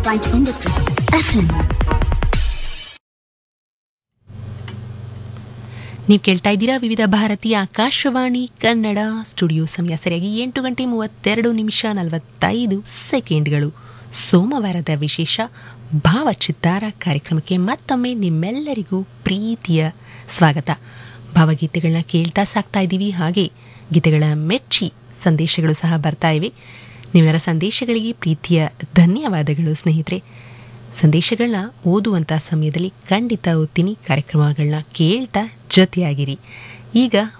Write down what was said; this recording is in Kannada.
ಪಾಯಿಂಟ್ ಒಂಬತ್ತು ಎಫ್ಎಂ ನೀವು ಕೇಳ್ತಾ ಇದ್ದೀರಾ ವಿವಿಧ ಭಾರತೀಯ ಆಕಾಶವಾಣಿ ಕನ್ನಡ ಸ್ಟುಡಿಯೋ ಸಮಯ ಸರಿಯಾಗಿ ಎಂಟು ಗಂಟೆ ಮೂವತ್ತೆರಡು ನಿಮಿಷ ನಲವತ್ತೈದು ಸೆಕೆಂಡ್ಗಳು ಸೋಮವಾರದ ವಿಶೇಷ ಭಾವಚಿತ್ತಾರ ಕಾರ್ಯಕ್ರಮಕ್ಕೆ ಮತ್ತೊಮ್ಮೆ ನಿಮ್ಮೆಲ್ಲರಿಗೂ ಪ್ರೀತಿಯ ಸ್ವಾಗತ ಭಾವಗೀತೆಗಳನ್ನ ಕೇಳ್ತಾ ಸಾಕ್ತಾ ಇದ್ದೀವಿ ಹಾಗೆ ಗೀತೆಗಳ ಮೆಚ್ಚಿ ಸಂದೇಶಗಳು ಸಹ ಬರ್ತಾ ಇವೆ ನಿಮ್ಮೆಲ್ಲರ ಸಂದೇಶಗಳಿಗೆ ಪ್ರೀತಿಯ ಧನ್ಯವಾದಗಳು ಸ್ನೇಹಿತರೆ ಸಂದೇಶಗಳನ್ನ ಓದುವಂಥ ಸಮಯದಲ್ಲಿ ಖಂಡಿತ ಓದ್ತೀನಿ ಕಾರ್ಯಕ್ರಮಗಳನ್ನ ಕೇಳ್ತಾ ಜೊತೆಯಾಗಿರಿ ಈಗ